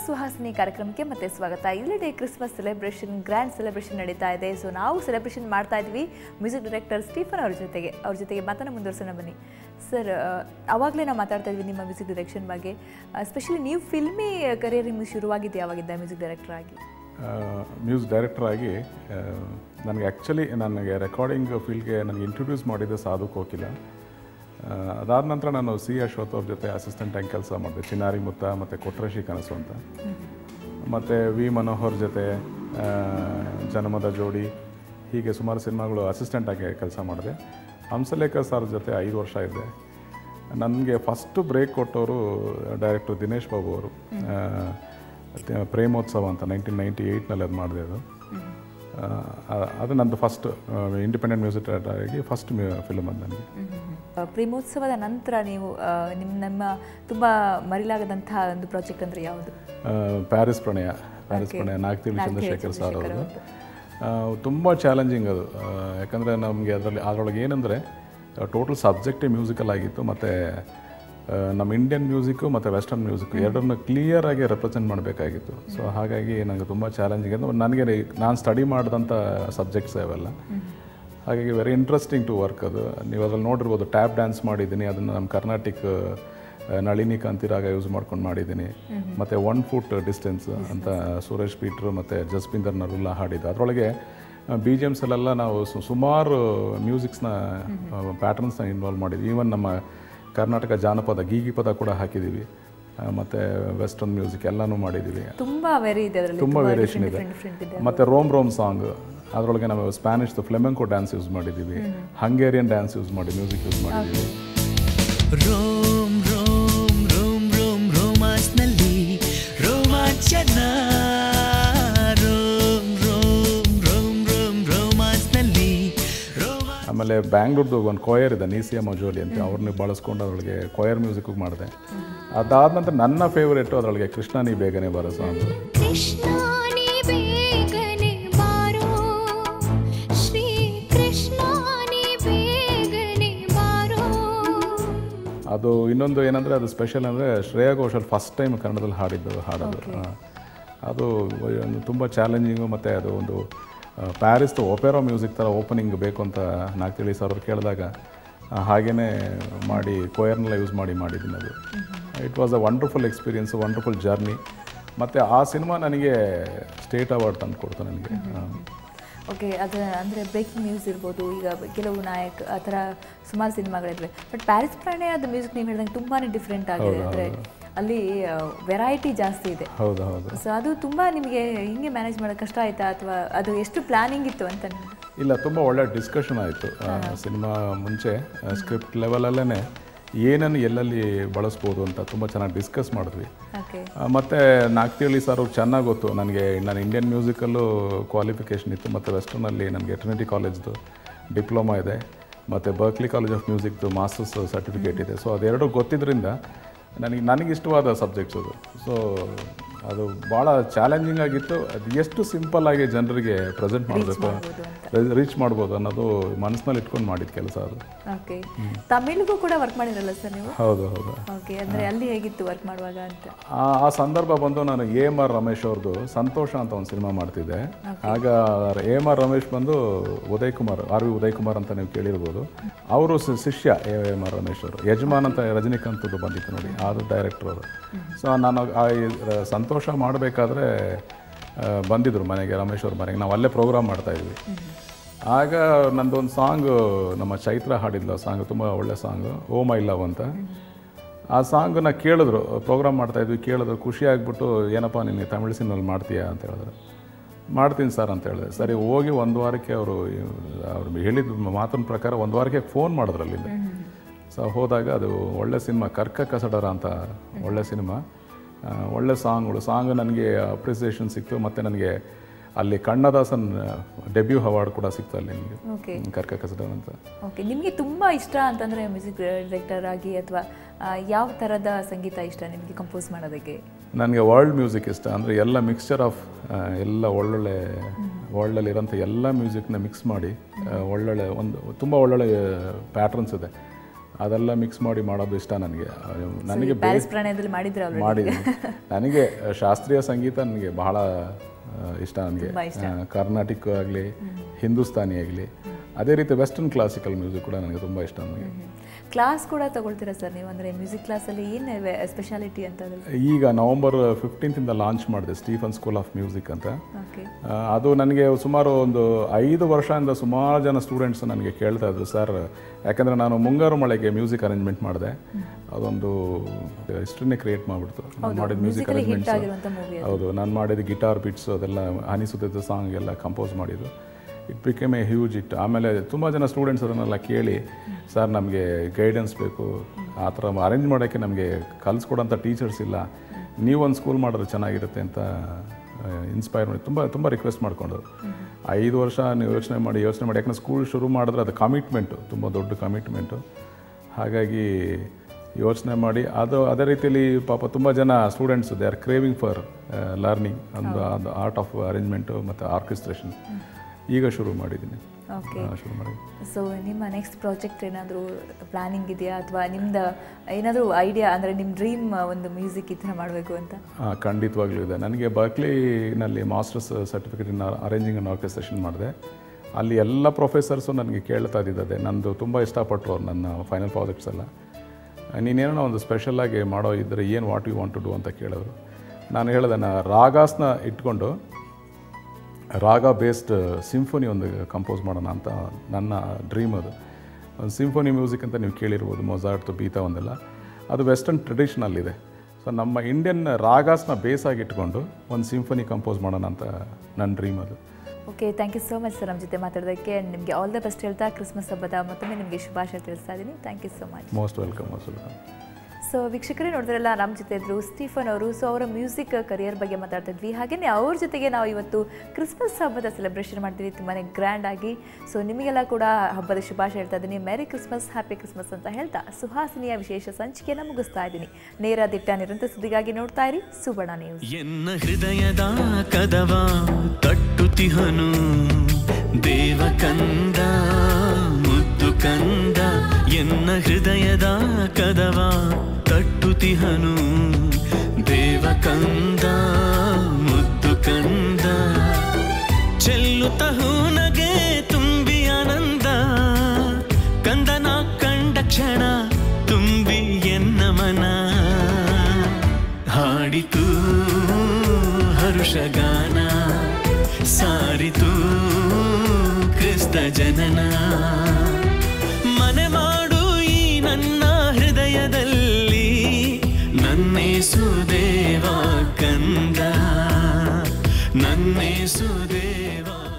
ಸುಹಾಸಿನಿ ಕಾರ್ಯಕ್ರಮಕ್ಕೆ ಮತ್ತೆ ಸ್ವಾಗತ ಇಲ್ಲಿಡೆ ಕ್ರಿಸ್ಮಸ್ ಸೆಲೆಬ್ರೇಷನ್ ಗ್ರ್ಯಾಂಡ್ ಸೆಲೆಬ್ರೇಷನ್ ನಡೀತಾ ಇದೆ ಸೊ ನಾವು ಸೆಲೆಬ್ರೇಷನ್ ಮಾಡ್ತಾ ಇದ್ವಿ ಮ್ಯೂಸಿಕ್ ಡೈರೆಕ್ಟರ್ ಸ್ಟೀಫನ್ ಅವ್ರ ಜೊತೆಗೆ ಅವ್ರ ಜೊತೆಗೆ ಮಾತನ್ನ ಮುಂದುವರ್ಸೋಣ ಬನ್ನಿ ಸರ್ ಅವಾಗಲೇ ನಾವು ಮಾತಾಡ್ತಾ ಇದ್ವಿ ನಿಮ್ಮ ಮ್ಯೂಸಿಕ್ ಡೈರೆಕ್ಷನ್ ಬಗ್ಗೆ ಸ್ಪೆಷಲಿ ನೀವು ಫಿಲ್ಮಿ ಕರಿಯರ್ ನಿಮ್ಗೆ ಶುರುವಾಗಿದ್ದು ಯಾವಾಗಿದ್ದ ಮ್ಯೂಸಿಕ್ ಡೈರೆಕ್ಟರ್ ಆಗಿ ಮ್ಯೂಸಿಕ್ ಡೈರೆಕ್ಟರ್ ಆಗಿ ಆ, ನನಗೆ ಆ್ಯಕ್ಚುಲಿ ನನಗೆ ರೆಕಾರ್ಡಿಂಗ್ ಫೀಲ್ಡ್ಗೆ ನನಗೆ ಇಂಟ್ರೊಡ್ಯೂಸ್ ಮಾಡಿದ್ದೆ ಸಾಧು ಕೋಕಿಲ ಆ, ಅದಾದ ನಂತರ ನಾನು ಸಿ ಅಶ್ವಥ್ ಅವ್ರ ಜೊತೆ ಅಸಿಸ್ಟೆಂಟ್ ಆಗಿ ಕೆಲಸ ಮಾಡಿದೆ ಚಿನ್ನಾರಿ ಮುತ್ತ ಮತ್ತು ಕೊಟ್ರಶಿ ಕನಸು ಅಂತ ಮತ್ತು ವಿ ಮನೋಹರ್ ಜೊತೆ ಆ, ಜನ್ಮದ ಜೋಡಿ ಹೀಗೆ ಸುಮಾರು ಸಿನಿಮಾಗಳು ಅಸಿಸ್ಟೆಂಟ್ ಆಗಿ ಕೆಲಸ ಮಾಡಿದೆ ಹಂಸಲೇಖ ಸರ್ ಜೊತೆ ಐದು ವರ್ಷ ಇದ್ದೆ ನನಗೆ ಫಸ್ಟ್ ಬ್ರೇಕ್ ಕೊಟ್ಟವರು ಡೈರೆಕ್ಟರ್ ದಿನೇಶ್ ಬಾಬು ಅವರು ಆ, ಮತ್ತೆ ಪ್ರೇಮೋತ್ಸವ ಅಂತ ನೈನ್ಟೀನ್ ನೈಂಟಿ ಏಯ್ಟ್ನಲ್ಲಿ ಅದು ಮಾಡಿದೆ ಅದು ಆ, ಅದು ನಂದು ಫಸ್ಟ್ ಇಂಡಿಪೆಂಡೆಂಟ್ ಮ್ಯೂಸಿಕ್ ಡೈರೆಕ್ಟರ್ ಆಗಿ ಫಸ್ಟ್ ಫಿಲ್ಮ್ ಅದು ನನಗೆ ಪ್ರೇಮೋತ್ಸವದ ನಂತರ ನೀವು ಆ, ನಿಮ್ಮ ನಮ್ಮ ತುಂಬ ಮರಿಲಾಗದಂತಹ ಒಂದು ಪ್ರಾಜೆಕ್ಟ್ ಅಂದರೆ ಯಾವುದು ಆ, ಪ್ಯಾರಿಸ್ ಪ್ರಣಯ ಪ್ಯಾರಿಸ್ ಪ್ರಣಯ ನಾಗ್ತಿಳಿ ಚಂದ್ರಶೇಖರ್ ಸರ್ ಅವರು ತುಂಬ ಚಾಲೆಂಜಿಂಗ್ ಅದು ಆ, ಯಾಕಂದರೆ ನಮಗೆ ಅದರಲ್ಲಿ ಅದರೊಳಗೆ ಏನಂದರೆ ಟೋಟಲ್ ಸಬ್ಜೆಕ್ಟೇ ಮ್ಯೂಸಿಕಲ್ ಆಗಿತ್ತು ಮತ್ತು ನಮ್ಮ ಇಂಡಿಯನ್ ಮ್ಯೂಸಿಕ್ಕು ಮತ್ತು ವೆಸ್ಟರ್ನ್ ಮ್ಯೂಸಿಕ್ ಎರಡನ್ನು ಕ್ಲಿಯರಾಗಿ ರೆಪ್ರೆಸೆಂಟ್ ಮಾಡಬೇಕಾಗಿತ್ತು ಸೊ ಹಾಗಾಗಿ ನನಗೆ ತುಂಬ ಚಾಲೆಂಜಿಂಗ್ ಅಂದರೆ ನನಗೆ ನಾನು ಸ್ಟಡಿ ಮಾಡಿದಂಥ ಸಬ್ಜೆಕ್ಟ್ಸ್ ಅವೆಲ್ಲ ಹಾಗಾಗಿ ವೆರಿ ಇಂಟ್ರೆಸ್ಟಿಂಗ್ ಟು ವರ್ಕ್ ಅದು ನೀವು ಅದ್ರಲ್ಲಿ ನೋಡಿರ್ಬೋದು ಟ್ಯಾಪ್ ಡ್ಯಾನ್ಸ್ ಮಾಡಿದ್ದೀನಿ ಅದನ್ನು ನಮ್ಮ ಕರ್ನಾಟಿಕ್ ಆ, ನಳಿನಿ ಕಾಂತಿರಾಗ ಯೂಸ್ ಮಾಡ್ಕೊಂಡು ಮಾಡಿದ್ದೀನಿ ಮತ್ತು ಒನ್ ಫುಟ್ ಡಿಸ್ಟೆನ್ಸ್ ಅಂತ ಸುರೇಶ್ ಪೀಟ್ರು ಮತ್ತು ಜಸ್ಪಿಂದರ್ ನರುಲ್ಲಾ ಹಾಡಿದ್ದು ಅದರೊಳಗೆ ಬಿ ಜಿ ಎಮ್ಸಲ್ಲೆಲ್ಲ ನಾವು ಸು- ಸುಮಾರು ಮ್ಯೂಸಿಕ್ಸ್ನ ಪ್ಯಾಟರ್ನ್ಸ್ನ ಇನ್ವಾಲ್ವ್ ಮಾಡಿದ್ವಿ ಈವನ್ ನಮ್ಮ ಕರ್ನಾಟಕ ಜಾನಪದ ಗೀಗಿ ಪದ ಕೂಡ ಹಾಕಿದ್ದೀವಿ ಮತ್ತು ವೆಸ್ಟರ್ನ್ ಮ್ಯೂಸಿಕ್ ಎಲ್ಲನೂ ಮಾಡಿದ್ದೀವಿ ತುಂಬ ವೆರಿ ಇದೆ ಅದರಲ್ಲಿ ತುಂಬ ವೇರಿಯೇಷನ್ ಇದೆ ಡಿಫ್ರೆಂಟ್ ಇದೆ ಮತ್ತು ರೋಮ್ ರೋಮ್ ಸಾಂಗ್ ಅದರೊಳಗೆ ನಾವು ಸ್ಪ್ಯಾನಿಷ್ದು ಫ್ಲೆಮೆಂಕೋ ಡ್ಯಾನ್ಸ್ ಯೂಸ್ ಮಾಡಿದ್ದೀವಿ ಹಂಗೇರಿಯನ್ ಡ್ಯಾನ್ಸ್ ಯೂಸ್ ಮಾಡಿ ಮ್ಯೂಸಿಕ್ ಯೂಸ್ ಮಾಡಿದ್ದೀವಿ ರೋಮ್ ರೋಮ್ ರೋಮ್ ರೋಮ್ ರೋಮಾನ್ಸ್ನಲ್ಲಿ ರೋಮಾಂಚನ ರೋಮ್ ರೋಮ್ ರೋಮ್ ರೋಮ್ ರೋಮಾನ್ಸ್ನಲ್ಲಿ ರೋಮಾ ಆಮೇಲೆ ಬ್ಯಾಂಗ್ಳೂರ್ದು ಒಂದು ಕೊಯರ್ ಇದೆ ನೀಸಿಯಾ ಮಜೋಲಿ ಅಂತ ಅವ್ರನ್ನ ಬಳಸ್ಕೊಂಡು ಅದರೊಳಗೆ ಕೊಯರ್ ಮ್ಯೂಸಿಕ್ ಮಾಡಿದೆ ಅದಾದ ನಂತರ ನನ್ನ ಫೇವರೇಟು ಅದರೊಳಗೆ ಕೃಷ್ಣ ನೀ ಬೇಗನೆ ಬರೋ ಸಾಂಗ್ ಕೃಷ್ಣಾನಿ ಬೇಗನೆ ಬಾರೋ ಶ್ರೀ ಕೃಷ್ಣಾನಿ ಬೇಗನೆ ಬಾರೋ ಅದು ಇನ್ನೊಂದು ಏನಂದರೆ ಅದು ಸ್ಪೆಷಲ್ ಅಂದರೆ ಶ್ರೇಯಾ ಘೋಷಲ್ ಫಸ್ಟ್ ಟೈಮ್ ಕನ್ನಡದಲ್ಲಿ ಹಾಡಿದ್ದು ಹಾಡೋದು ಆ, ಅದು ಒಂದು ತುಂಬ ಚಾಲೆಂಜಿಂಗು ಮತ್ತು ಅದು ಒಂದು ಪ್ಯಾರಿಸ್ದು ಒಪೆರಾ ಮ್ಯೂಸಿಕ್ ಥರ ಓಪನಿಂಗ್ ಬೇಕು ಅಂತ ನಾಲ್ಕು ಸರ್ ಅವ್ರು ಕೇಳಿದಾಗ ಆ, ಹಾಗೇನೇ ಮಾಡಿ ಕೊಯರ್ನೆಲ್ಲ ಯೂಸ್ ಮಾಡಿ ಮಾಡಿದ್ದೀನಿ ಅದು it was a wonderful experience wonderful journey ಮತ್ತು ಆ ಸಿನಿಮಾ ನನಗೆ ಸ್ಟೇಟ್ ಅವಾರ್ಡ್ ತಂದು ಕೊಡ್ತು ನನಗೆ ಆ. ಓಕೆ ಅದು ಅಂದರೆ ಬ್ರೇಕಿಂಗ್ ನ್ಯೂಸ್ ಇರ್ಬೋದು ಈಗ ಕೆಲವು ನಾಯಕ್ ಆ ಥರ ಸುಮಾರು ಸಿನಿಮಾಗಳಿವೆ ಬಟ್ ಪ್ಯಾರಿಸ್ ಪ್ರಣಯ ಅದು ಮ್ಯೂಸಿಕ್ ನೀವು ಹೇಳಿದಂಗೆ ತುಂಬಾ ಡಿಫ್ರೆಂಟ್ ಆಗಿದೆ ಅಂದರೆ ಅಲ್ಲಿ ವೆರೈಟಿ ಜಾಸ್ತಿ ಇದೆ ಹೌದು ಹೌದು ಸೊ ಅದು ತುಂಬ ನಿಮಗೆ ಹಿಂಗೆ ಮ್ಯಾನೇಜ್ ಮಾಡೋದು ಕಷ್ಟ ಆಯಿತಾ ಅಥವಾ ಅದು ಎಷ್ಟು ಪ್ಲಾನಿಂಗ್ ಇತ್ತು ಅಂತ ನಿಮ್ಗೆ? ಇಲ್ಲ ತುಂಬ ಒಳ್ಳೆ ಡಿಸ್ಕಷನ್ ಆಯಿತು ಸಿನಿಮಾ ಮುಂಚೆ ಸ್ಕ್ರಿಪ್ಟ್ ಲೆವೆಲಲ್ಲೇ ಏನನ್ನು ಎಲ್ಲೆಲ್ಲಿ ಬಳಸ್ಬೋದು ಅಂತ ತುಂಬ ಚೆನ್ನಾಗಿ ಡಿಸ್ಕಸ್ ಮಾಡಿದ್ವಿ ಓಕೆ ಆ, ಮತ್ತೆ ನಾಗ್ತಿಹಳ್ಳಿ ಸರ್ ಅವ್ರಿಗೆ ಚೆನ್ನಾಗಿ ಗೊತ್ತು ನನಗೆ ನಾನು ಇಂಡಿಯನ್ ಮ್ಯೂಸಿಕಲ್ಲೂ ಕ್ವಾಲಿಫಿಕೇಷನ್ ಇತ್ತು ಮತ್ತು ವೆಸ್ಟರ್ನಲ್ಲಿ ನನಗೆ ಟ್ರಿನಿಟಿ ಕಾಲೇಜ್ದು ಡಿಪ್ಲೊಮಾ ಇದೆ ಮತ್ತು ಬರ್ಕ್ಲಿ ಕಾಲೇಜ್ ಆಫ್ ಮ್ಯೂಸಿಕ್ದು ಮಾಸ್ಟರ್ಸ್ ಸರ್ಟಿಫಿಕೇಟ್ ಇದೆ ಸೊ ಅದೆರಡು ಗೊತ್ತಿದ್ದರಿಂದ ನನಗೆ ನನಗೆ ಇಷ್ಟವಾದ ಸಬ್ಜೆಕ್ಟ್ಸ್ ಅದು ಸೊ ಅದು ಭಾಳ ಚಾಲೆಂಜಿಂಗ್ ಆಗಿತ್ತು ಅದು ಎಷ್ಟು ಸಿಂಪಲ್ ಆಗಿ ಜನರಿಗೆ ಪ್ರೆಸೆಂಟ್ ಮಾಡಬೇಕು ರೀಚ್ ಮಾಡ್ಬೋದು ಅನ್ನೋದು ಮನಸ್ಸಿನಲ್ಲಿ ಇಟ್ಕೊಂಡು ಮಾಡಿದ ಕೆಲಸ ಅದು ಓಕೆ ತಮಿಳಿಗೂ ಕೂಡ ವರ್ಕ್ ಮಾಡಿದ್ರಲ್ಲ ಸರ್ ನೀವು ಹೌದು ಹೌದು ಓಕೆ ಅಂದರೆ ಅಲ್ಲಿ ಹೇಗಿತ್ತು ವರ್ಕ್ ಮಾಡುವಾಗ ಅಂತ ಆ ಆ ಸಂದರ್ಭ ಬಂದು ನಾನು ಎ ಎಮ್ ಆರ್ ರಮೇಶ್ ಅವ್ರದ್ದು ಸಂತೋಷ ಅಂತ ಒಂದು ಸಿನಿಮಾ ಮಾಡ್ತಿದ್ದೆ ಆಗ ಎ ಎಮ್ ಆರ್ ರಮೇಶ್ ಬಂದು ಉದಯ್ ಕುಮಾರ್ ಆರ್ ವಿ ಉದಯ್ ಕುಮಾರ್ ಅಂತ ನೀವು ಕೇಳಿರ್ಬೋದು ಅವರು ಶಿಷ್ಯ ಎ ಎಮ್ ಆರ್ ರಮೇಶ್ ಅವರು ಯಜಮಾನ್ ಅಂತ ರಜನಿಕಾಂತ್ದು ಬಂದಿತ್ತು ನೋಡಿ ಅದು ಡೈರೆಕ್ಟರ್ ಅವರು ಸೊ ನಾನು ಆ ಈ ರ- ಸಂತೋಷ ಮಾಡಬೇಕಾದ್ರೆ ಬಂದಿದ್ರು ಮನೆಗೆ ರಮೇಶ್ ಅವ್ರ ಮನೆಗೆ ನಾವು ಅಲ್ಲೇ ಪ್ರೋಗ್ರಾಮ್ ಮಾಡ್ತಾ ಇದ್ವಿ ಆಗ ನಂದೊಂದು ಸಾಂಗ್ ನಮ್ಮ ಚೈತ್ರ ಹಾಡಿದ್ಲು ಆ ಸಾಂಗ್ ತುಂಬ ಒಳ್ಳೆ ಸಾಂಗ್ ಓ ಮೈ ಲವ್ ಅಂತ ಆ ಸಾಂಗನ್ನ ಕೇಳಿದ್ರು ಪ್ರೋಗ್ರಾಮ್ ಮಾಡ್ತಾ ಇದ್ವಿ ಕೇಳಿದ್ರು ಖುಷಿ ಆಗ್ಬಿಟ್ಟು ಏನಪ್ಪ ನಿನಗೆ ತಮಿಳು ಸಿನಿಮಲ್ಲಿ ಮಾಡ್ತೀಯಾ ಅಂತ ಹೇಳಿದ್ರು ಮಾಡ್ತೀನಿ ಸರ್ ಅಂತ ಹೇಳಿದೆ ಸರಿ ಹೋಗಿ ಒಂದು ವಾರಕ್ಕೆ ಅವರು ಅವ್ರು ಹೇಳಿದ ಮಾತಿನ ಪ್ರಕಾರ ಒಂದು ವಾರಕ್ಕೆ ಫೋನ್ ಮಾಡಿದ್ರು ಅಲ್ಲಿಂದ ಸೊ ಹೋದಾಗ ಅದು ಒಳ್ಳೆ ಸಿನಿಮಾ ಕರ್ಕ ಕಸಡರ ಅಂತ ಒಳ್ಳೆ ಸಿನಿಮಾ ಆ, ಒಳ್ಳೆ ಸಾಂಗ್ಗಳು ಸಾಂಗ್ ನನಗೆ ಅಪ್ರಿಸಿಯೇಷನ್ ಸಿಕ್ತು ಮತ್ತು ನನಗೆ ಅಲ್ಲಿ ಕಣ್ಣದಾಸನ್ ಡೆಬ್ಯೂ ಅವಾರ್ಡ್ ಕೂಡ ಸಿಕ್ತು ಅಲ್ಲಿ ನನಗೆ ಓಕೆ ಕರ್ಕ ಕಸಡರ ಅಂತ ಓಕೆ ನಿಮಗೆ ತುಂಬ ಇಷ್ಟ ಅಂತಂದರೆ ಮ್ಯೂಸಿಕ್ ಡೈರೆಕ್ಟರ್ ಆಗಿ ಅಥವಾ ಯಾವ ಥರದ ಸಂಗೀತ ಇಷ್ಟ ನಿಮಗೆ ಕಂಪೋಸ್ ಮಾಡೋದಕ್ಕೆ ನನಗೆ ವರ್ಲ್ಡ್ ಮ್ಯೂಸಿಕ್ ಇಷ್ಟ ಅಂದರೆ ಎಲ್ಲ ಮಿಕ್ಸ್ಚರ್ ಆಫ್ ಎಲ್ಲ ಒಳ್ಳೊಳ್ಳೆ ವರ್ಲ್ಡಲ್ಲಿರೋಂಥ ಎಲ್ಲ ಮ್ಯೂಸಿಕ್ನ ಮಿಕ್ಸ್ ಮಾಡಿ ಆ, ಒಳ್ಳೊಳ್ಳೆ ಒಂದು ತುಂಬ ಒಳ್ಳೊಳ್ಳೆ ಪ್ಯಾಟ್ರನ್ಸ್ ಇದೆ ಅದೆಲ್ಲ ಮಿಕ್ಸ್ ಮಾಡಿ ಮಾಡೋದು ಇಷ್ಟ ನನಗೆ ನನಗೆ ಪ್ಯಾರಿಸ್ ಪ್ರಣಯದಲ್ಲಿ ಮಾಡಿದ್ರೆ ಅವರು ಮಾಡಿದ್ದೀನಿ ನನಗೆ ಶಾಸ್ತ್ರೀಯ ಸಂಗೀತ ನನಗೆ ಬಹಳ ಆ, ಇಷ್ಟ ನನಗೆ ತುಂಬಾ ಇಷ್ಟ. ಕರ್ನಾಟಿಕ್ ಆಗಲಿ ಹಿಂದೂಸ್ತಾನಿ ಆಗಲಿ ಅದೇ ರೀತಿ ವೆಸ್ಟರ್ನ್ ಕ್ಲಾಸಿಕಲ್ ಮ್ಯೂಸಿಕ್ ಕೂಡ ನನಗೆ ತುಂಬ ಇಷ್ಟ ನನಗೆ ಕ್ಲಾಸ್ ಕೂಡ ತಗೊಳ್ತೀರಾ ಸರ್ ನೀವು ಅಂದರೆ ಮ್ಯೂಸಿಕ್ ಕ್ಲಾಸಲ್ಲಿ ಏನು ಸ್ಪೆಷಾಲಿಟಿ ಅಂತ ಈಗ ನವಂಬರ್ ಫಿಫ್ಟೀನ್ತಿಂದ ಲಾಂಚ್ ಮಾಡಿದೆ ಸ್ಟೀಫನ್ ಸ್ಕೂಲ್ ಆಫ್ ಮ್ಯೂಸಿಕ್ ಅಂತ ಓಕೆ ಆ, ಅದು ನನಗೆ ಸುಮಾರು ಒಂದು ಐದು ವರ್ಷದಿಂದ ಸುಮಾರು ಜನ ಸ್ಟೂಡೆಂಟ್ಸ್ ನನಗೆ ಕೇಳ್ತಾ ಇದ್ರು ಸರ್ ಯಾಕಂದರೆ ನಾನು ಮುಂಗಾರು ಮಳೆಗೆ ಮ್ಯೂಸಿಕ್ ಅರೇಂಜ್ಮೆಂಟ್ ಮಾಡಿದೆ ಅದೊಂದು ಹಿಸ್ಟ್ರಿನೇ ಕ್ರಿಯೇಟ್ ಮಾಡಿಬಿಡ್ತು ನಾನು ಮಾಡಿದ ಮ್ಯೂಸಿಕ್ ಮ್ಯೂಸಿಕಲಿ ಹಿಟ್ ಅರೇಂಜ್ಮೆಂಟ್ಸ್ ಆಗಿರುವಂಥ ಮೂವಿ ಹೌದು ನಾನು ಮಾಡಿದ ಗಿಟಾರ್ ಬಿಟ್ಸ್ ಅದೆಲ್ಲ ಅನಿಸುತ್ತಿದ್ದ ಸಾಂಗ್ ಎಲ್ಲ ಕಂಪೋಸ್ ಮಾಡಿದ್ದು it became a huge hit ಆಮೇಲೆ ತುಂಬ ಜನ ಸ್ಟೂಡೆಂಟ್ಸ್ ಅದನ್ನೆಲ್ಲ ಕೇಳಿ ಸರ್ ನಮಗೆ ಗೈಡೆನ್ಸ್ ಬೇಕು ಆ ಥರ ಅರೇಂಜ್ ಮಾಡೋಕ್ಕೆ ನಮಗೆ ಕಲಿಸ್ಕೊಡೋಂಥ ಟೀಚರ್ಸ್ ಇಲ್ಲ ನೀವೊಂದು ಸ್ಕೂಲ್ ಮಾಡಿದ್ರೆ ಚೆನ್ನಾಗಿರುತ್ತೆ ಅಂತ ಇನ್ಸ್ಪೈರ್ ಮಾಡಿ ತುಂಬ ತುಂಬ ರಿಕ್ವೆಸ್ಟ್ ಮಾಡಿಕೊಂಡ್ರು ಐದು ವರ್ಷ ನೀವು ಯೋಚನೆ ಮಾಡಿ ಯೋಚನೆ ಮಾಡಿ ಯಾಕಂದ್ರೆ ಸ್ಕೂಲ್ ಶುರು ಮಾಡಿದ್ರೆ ಅದು ಕಮಿಟ್ಮೆಂಟು ತುಂಬ ದೊಡ್ಡ ಕಮಿಟ್ಮೆಂಟು ಹಾಗಾಗಿ ಯೋಚನೆ ಮಾಡಿ ಅದು ಅದೇ ರೀತಿಯಲ್ಲಿ ಪಾಪ ತುಂಬ ಜನ students they are craving for learning ಒಂದು ಅದು ಆರ್ಟ್ ಆಫ್ ಅರೇಂಜ್ಮೆಂಟು ಮತ್ತು ಆರ್ಕೆಸ್ಟ್ರೇಷನ್ ಈಗ ಶುರು ಮಾಡಿದ್ದೀನಿ ಓಕೆ ಆ, ಶುರು ಮಾಡಿ ಸೊ ನಿಮ್ಮ ನೆಕ್ಸ್ಟ್ ಪ್ರಾಜೆಕ್ಟ್ ಏನಾದರೂ ಪ್ಲಾನಿಂಗ್ ಇದೆಯಾ ಅಥವಾ ನಿಮ್ದು ಏನಾದರೂ ಐಡಿಯಾ ಅಂದರೆ ನಿಮ್ಮ ಡ್ರೀಮ್ ಒಂದು ಮ್ಯೂಸಿಕ್ ಈ ಥರ ಮಾಡಬೇಕು ಅಂತ ಆ, ಖಂಡಿತವಾಗ್ಲೂ ಇದೆ ನನಗೆ ಬರ್ಕ್ಲಿನಲ್ಲಿ masters certificate in arranging and orchestration ಮಾಡಿದೆ ಅಲ್ಲಿ ಎಲ್ಲ ಪ್ರೊಫೆಸರ್ಸು ನನಗೆ ಕೇಳ್ತಾ ಇದ್ದಿದ್ದೆ ನಂದು ತುಂಬ ಇಷ್ಟಪಟ್ಟರು ಅವ್ರು ನನ್ನ ಫೈನಲ್ ಪ್ರಾಜೆಕ್ಟ್ಸ್ ಎಲ್ಲ ನೀನೇನೋ ಒಂದು ಸ್ಪೆಷಲಾಗಿ ಮಾಡೋ ಇದ್ದರೆ ಏನು what you want to do ಅಂತ ಕೇಳಿದ್ರು ನಾನು ಹೇಳಿದೆ ನಾ ರಾಗಾಸ್ನ ಇಟ್ಕೊಂಡು ರಾಗ ಬೇಸ್ಡ್ ಸಿಂಫೋನಿ ಒಂದು ಕಂಪೋಸ್ ಮಾಡೋಣ ಅಂತ ನನ್ನ ಡ್ರೀಮ್ ಅದು ಒಂದು ಸಿಂಫೋನಿ ಮ್ಯೂಸಿಕ್ ಅಂತ ನೀವು ಕೇಳಿರ್ಬೋದು ಮೊಜಾರ್ಟ್ ಬೀತಾ ಒಂದೆಲ್ಲ ಅದು ವೆಸ್ಟರ್ನ್ ಟ್ರೆಡಿಷನಲ್ಲಿದೆ ಸೊ ನಮ್ಮ ಇಂಡಿಯನ್ ರಾಗಾಸ್ನ ಬೇಸಾಗಿ ಇಟ್ಕೊಂಡು ಒಂದು ಸಿಂಫೋನಿ ಕಂಪೋಸ್ ಮಾಡೋಣ ಅಂತ ನನ್ನ ಡ್ರೀಮ್ ಅದು okay thank you so much sir ನಮ್ಮ ಜೊತೆ ಮಾತಾಡೋದಕ್ಕೆ ಆ್ಯಂಡ್ ನಿಮಗೆ ಆಲ್ ದ ಬೆಸ್ಟ್ ಹೇಳ್ತಾ ಕ್ರಿಸ್ಮಸ್ ಹಬ್ಬದ ಮತ್ತೊಮ್ಮೆ ನಿಮಗೆ ಶುಭಾಶಯ ತಿಳಿಸ್ತಾ ಇದ್ದೀನಿ thank you so much most welcome most welcome so ವೀಕ್ಷಕರೇ ನೋಡಿದ್ರಲ್ಲ ನಮ್ಮ ಜೊತೆ ಇದ್ರು ಸ್ಟೀಫನ್ ಅವರು ಸೊ ಅವರ ಮ್ಯೂಸಿಕ್ ಕರಿಯರ್ ಬಗ್ಗೆ ಮಾತಾಡ್ತಾ ಇದ್ವಿ ಹಾಗೆಯೇ ಅವ್ರ ಜೊತೆಗೆ ನಾವು ಇವತ್ತು ಕ್ರಿಸ್ಮಸ್ ಹಬ್ಬದ ಸೆಲೆಬ್ರೇಷನ್ ಮಾಡ್ತೀವಿ ತುಂಬಾ ಗ್ರ್ಯಾಂಡ್ ಆಗಿ ಸೊ ನಿಮಗೆಲ್ಲ ಕೂಡ ಹಬ್ಬದ ಶುಭಾಶಯ ಹೇಳ್ತಾ ಇದ್ದೀನಿ ಮೆರಿ ಕ್ರಿಸ್ಮಸ್ ಹ್ಯಾಪಿ ಕ್ರಿಸ್ಮಸ್ ಅಂತ ಹೇಳ್ತಾ ಸುಹಾಸಿನಿಯ ವಿಶೇಷ ಸಂಚಿಕೆಯನ್ನು ಮುಗಿಸ್ತಾ ಇದ್ದೀನಿ ನೇರ ದಿಟ್ಟ ನಿರಂತರ ಸುದ್ದಿಗಾಗಿ ನೋಡ್ತಾ ಇರಿ ಸುವರ್ಣ ನ್ಯೂಸ್ ಎನ್ನ ಹೃದಯದ ಕದವ ತಟ್ಟುತಿಹನು ದೇವ ಕಂದ ಮುದ್ದು ಕಂದ ಎನ್ನ ಹೃದಯದ ಕದವ ತಟ್ಟುತಿಹನು ದೇವ ಕಂದ ಮುದ್ದು ಕಂದ ಚೆಲ್ಲುತ್ತ ಹೂನಗೆ ತುಂಬಿ ಆನಂದ ಕಂದನ ಕಂಡ ಕ್ಷಣ ತುಂಬಿ ಎನ್ನ ಮನ ಹಾಡಿತು ಹರುಷಗಾನ ಸಾರಿತು ಕ್ರಿಸ್ತ ಜನನ ಮನೆ ಮಾಡು ಈ ನನ್ನ ಹೃದಯದಲ್ಲಿ ನನ್ನೇಸುದೇವ ಕಂದ ನನ್ನೇಸುದೇವ